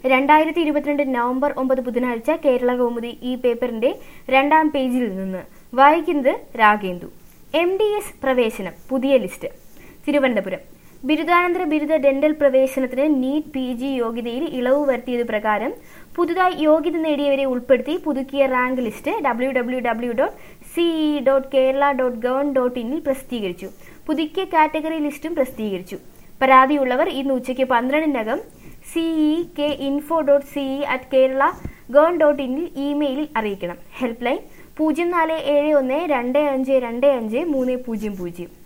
രണ്ടായിരത്തി ഇരുപത്തിരണ്ട് നവംബർ ഒമ്പത് ബുധനാഴ്ച കേരള കൗമുദി ഈ പേപ്പറിന്റെ രണ്ടാം പേജിൽ നിന്ന് വായിക്കുന്നത് രാഗേന്ദു എം ഡി എസ് പ്രവേശനം പുതിയ ലിസ്റ്റ് തിരുവനന്തപുരം ബിരുദാനന്തര ബിരുദ ഡെന്റൽ പ്രവേശനത്തിന് നീറ്റ് പി ജി യോഗ്യതയിൽ ഇളവ് വരുത്തിയത് പ്രകാരം പുതുതായി യോഗ്യത നേടിയവരെ ഉൾപ്പെടുത്തി പുതുക്കിയ rank list W W W dot C E dot Kerala dot gov dot ഇനിൽ പ്രസിദ്ധീകരിച്ചു പുതുക്കിയ കാറ്റഗറി ലിസ്റ്റും പ്രസിദ്ധീകരിച്ചു പരാതിയുള്ളവർ ഇന്ന് ഉച്ചയ്ക്ക് പന്ത്രണ്ടിനകം C E K info dot C E at Kerala gov dot ഇനിൽ ഇമെയിലിൽ അറിയിക്കണം ഹെൽപ്പ് ലൈൻ പൂജ്യം നാല് ഏഴ് ഒന്ന് രണ്ട് അഞ്ച് രണ്ട് അഞ്ച് മൂന്ന് പൂജ്യം പൂജ്യം